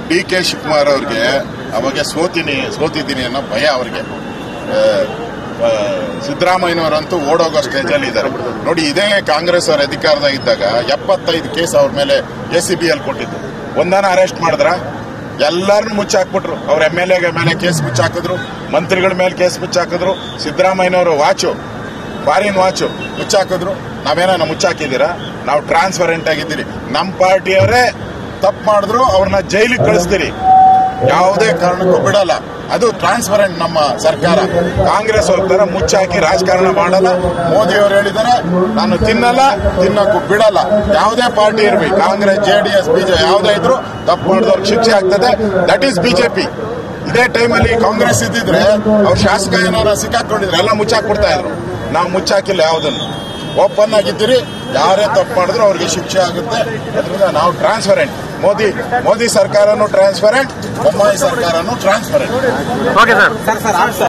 D K Shivakumar ಅವ್ರಿಗೆ ಅವಾಗ ಸೋತಿನಿ ಸೋತಿದ್ದೀನಿ ಅನ್ನೋ ಭಯ ಅವ್ರಿಗೆ ಆ, ಆ, ಸಿದ್ದರಾಮಯ್ಯನವರಂತೂ ಓಡೋಗೋ ಸ್ಟೇಜಲ್ಲಿ ಇದ್ದಾರೆ ನೋಡಿ ಇದೇ ಕಾಂಗ್ರೆಸ್ ಅವ್ರ ಅಧಿಕಾರದಾಗ ಇದ್ದಾಗ ಎಪ್ಪತ್ತೈದು ಕೇಸ್ ಅವ್ರ ಮೇಲೆ ಎಸ್ ಸಿ ಬಿ ಅಲ್ಲಿ ಕೊಟ್ಟಿದ್ದು ಒಂದನ ಅರೆಸ್ಟ್ ಮಾಡಿದ್ರ ಎಲ್ಲರನ್ನು ಮುಚ್ಚಾಕ್ಬಿಟ್ರು ಅವ್ರ ಎಮ್ ಎಲ್ ಎ ಮೇಲೆ ಕೇಸ್ ಮುಚ್ಚಾಕಿದ್ರು ಮಂತ್ರಿಗಳ ಮೇಲೆ ಕೇಸ್ ಮುಚ್ಚಾಕಿದ್ರು ಸಿದ್ದರಾಮಯ್ಯನವರು ವಾಚು ಫಾರಿನ್ ವಾಚು ಮುಚ್ಚಾಕಿದ್ರು ನಾವೇನ ಮುಚ್ಚಾಕಿದ್ದೀರಾ ನಾವು ಟ್ರಾನ್ಸ್ಪರೆಂಟ್ ಆಗಿದ್ದೀರಿ ನಮ್ಮ ಪಾರ್ಟಿಯವರೇ ತಪ್ಪು ಮಾಡಿದ್ರು ಅವ್ರನ್ನ ಜೈಲಿಗೆ ಕಳಿಸ್ತೀರಿ ಯಾವುದೇ ಕಾರಣಕ್ಕೂ ಬಿಡಲ್ಲ ಅದು ಟ್ರಾನ್ಸ್ಪರೆಂಟ್ ನಮ್ಮ ಸರ್ಕಾರ ಕಾಂಗ್ರೆಸ್ ಹೋಗ್ತಾರೆ ಮುಚ್ಚಾಕಿ ರಾಜಕಾರಣ ಮಾಡಲ್ಲ ಮೋದಿ ಅವರು ಹೇಳಿದ್ದಾರೆ ನಾನು ತಿನ್ನಲ್ಲ ತಿನ್ನಕ್ಕೂ ಬಿಡಲ್ಲ ಯಾವುದೇ ಪಾರ್ಟಿ ಇರ್ಬೇಕು ಕಾಂಗ್ರೆಸ್ ಜೆಡಿಎಸ್ ಬಿಜೆ ಯಾವುದೇ ಇದ್ರು ತಪ್ಪು ಮಾಡಿದವ್ರಿಗೆ ಶಿಕ್ಷೆ ಆಗ್ತದೆ ದಟ್ ಈಸ್ ಬಿಜೆಪಿ ಇದೇ ಟೈಮಲ್ಲಿ ಕಾಂಗ್ರೆಸ್ ಇದ್ದಿದ್ರೆ ಅವ್ರ ಶಾಸಕ ಏನಾರ ಸಿಕ್ಕಾಕೊಂಡಿದ್ರೆ ಎಲ್ಲ ಮುಚ್ಚಾಕ್ಬಿಡ್ತಾ ಇದ್ರು ನಾವು ಮುಚ್ಚಾಕಿಲ್ಲ ಯಾವುದನ್ನು ಓಪನ್ ಆಗಿದ್ದೀರಿ ಯಾರೇ ತಪ್ಪು ಮಾಡಿದ್ರು ಅವ್ರಿಗೆ ಶಿಕ್ಷೆ ಆಗುತ್ತೆ ಅದರಿಂದ ನಾವು ಟ್ರಾನ್ಸ್ಪರೆಂಟ್ ಮೋದಿ ಮೋದಿ ಸರ್ಕಾರನು ಟ್ರಾನ್ಸ್ಪರೆಂಟ್ ಬೊಮ್ಮಾಯಿ ಸರ್ಕಾರನು ಟ್ರಾನ್ಸ್ಪರೆಂಟ್ ಓಕೆ ಸರ್